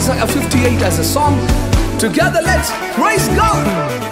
Isaiah 58 as a song. Together, let's praise God.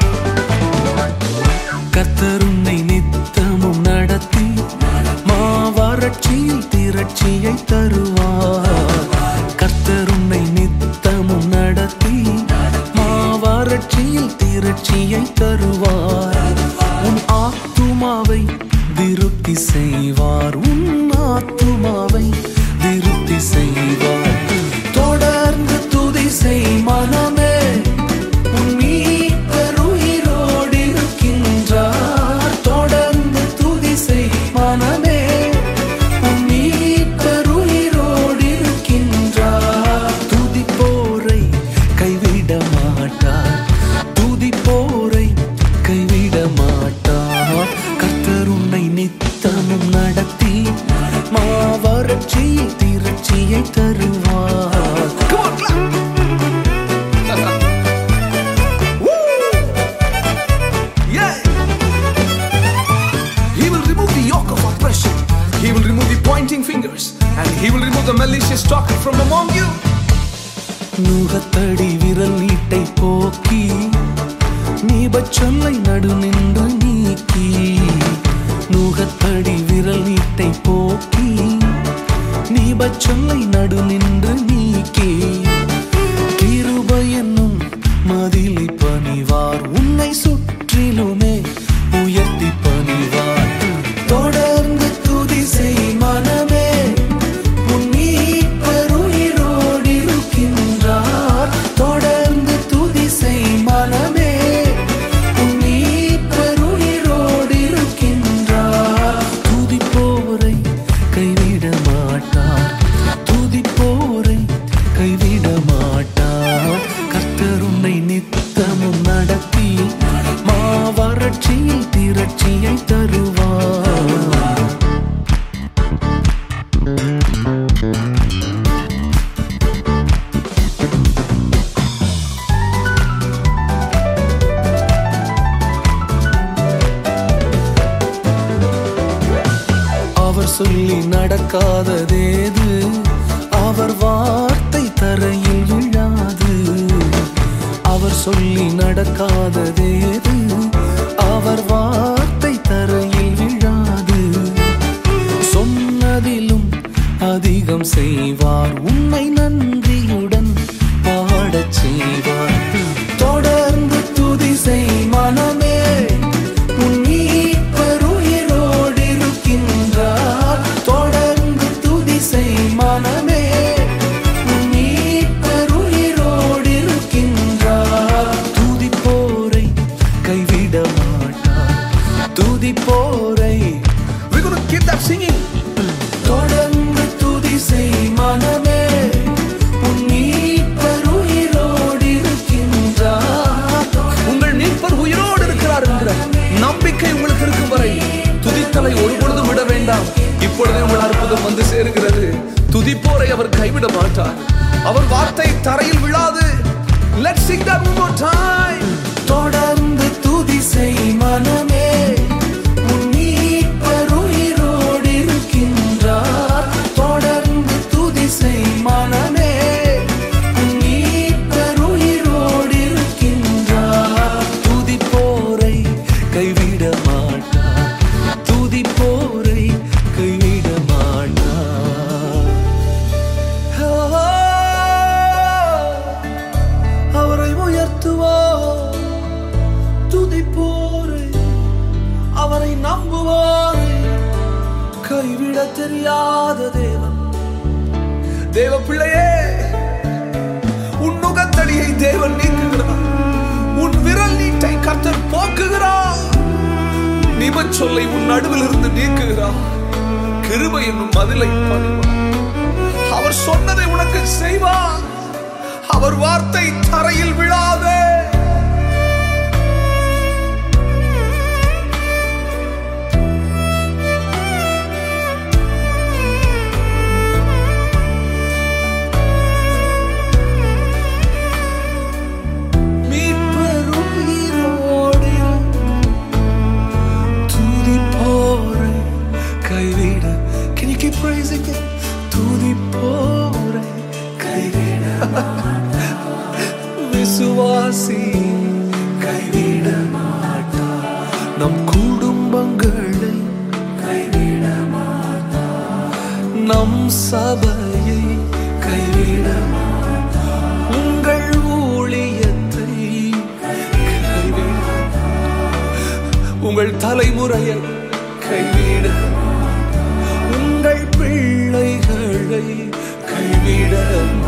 கர்த்தர் உன்னை நித்தமும் நடத்தி மாவறட்சியில் திரட்சியை தருவார் கர்த்தர் உன்னை நித்தமும் நடத்தி மாவறட்சியில் திரட்சியை தருவார் உன் ஆத்துமாவை திருப்தி செய்வார் உன் ஆத்துமாவை திருப்தி செய்வார் தொடர்ந்து துதி செய் மனமே உன் மீட்பர் உயிரோடு இருக்கின்றார். தொடர்ந்து துதி செய் மனமே உன் மீட்பர் உயிரோடு இருக்கின்றார். துதிப்போரை கைவிட மாட்டார் துதிப்போரை கைவிட மாட்டார் கர்த்தர் உன்னை நித்தமும் நடத்தி மாவறட்சியில் திரட்சியை தருவார் Come on, clap. Woo! Yeah. He will remove the yoke of oppression. He will remove the pointing fingers. And he will remove the malicious talker from among you. நுகத்தடி விரல் நீட்டை போக்கி நீபச் சொல்லை நடு நின்று நீக்கி நுகத்தடி விரல் நீட்டை போக்கி நீபச் சொல்லை நடு நின்று நீக்கி கிருபை என்னும் மதிலை பணிவார் உன்னை சுற்றிலுமே உயர்த்தி பணிவார் தொடர்ந்து துதி செய் மனமே உன் மீட்பர் உயிரோடு இருக்கின்றார். தொடர்ந்து துதி செய் மனமே உன் மீட்பர் உயிரோடு இருக்கின்றார். துதிப்போரை கைவிட மாட்டார் துதிப்போரை கைவிட மாட்டார் கர்த்தர் உன்னை நித்தமும் நடத்தி மாவறட்சியில் திரட்சியை தருவார் அவர் சொல்லி நடக்காததேது அவர் வார்த்தை தரையில் விழாது அவர் சொல்லி நடக்காததேது அவர் வார்த்தை தரையில் விழாது சொன்னதிலும் அதிகம் செய்வார் உன்னை நன்றியுடன் பாடச் செய்வார் தொடர்ந்து துதி செய் மனமே உன் மீட்பர் உயிரோடு இருக்கின்றார். தொடர்ந்து துதி செய் மனமே உன் மீட்பர் உயிரோடு இருக்கின்றார். துதிப்போரை கைவிட மாட்டார் துதிப்போரை We're going to keep that singing. தொடர்ந்து துதி செய் மனமே உன் மீட்பர் உயிரோடு இருக்கின்றார். உங்கள் மீட்பர் உயிரோடு இருக்கிறார் என்கிற நம்பிக்கை உங்களுக்கு இருக்கும் வரை துதித்தலை ஒருபொழுதும் விட வேண்டாம் இப்பொழுதே உங்கள் அற்புதம் வந்து சேருகிறது துதிப்போரை அவர் கைவிட மாட்டார் அவர் வார்த்தை தரையில் விழாது Let's sing that one more time. தொடர்ந்து துதி செய் மனமே உன் மீட்பர் உயிரோடு இருக்கின்றார். தொடர்ந்து துதி செய் மனமே உன் மீட்பர் உயிரோடு இருக்கின்றார். துதிப்போரை கைவிட மாட்டார் துதிப்போரை கைவிட மாட்டார் அவரை உயர்த்துவோம் துதிப்போரை அவரை நம்புவோரை கைவிட தெரியாத தேவன் தேவ பிள்ளையே உன் நுகத்தடியை தேவன் நீக்குகிறார் உன் விரல் நீட்டை கர்த்தர் போக்குகிறார் நிபச் சொல்லை உன் நடுவில் இருந்து நீக்குகிறார் கிருபை என்னும் மதிலை பணிவார் அவர் சொன்னதை உனக்கு செய்வார் அவர் வார்த்தை தரையில் விழாதே மீட்பர் உயிரோடு துதிப்போரை கைவிட Can you keep praising it? துதிப்போரை கைவிட நம் குடும்பங்களை கைவிட நம் சபையை கைவிட உங்கள் ஊழியத்தை கைவிட உங்கள் தலைமுறையை கைவிட உங்கள் பிள்ளைகளை கைவிட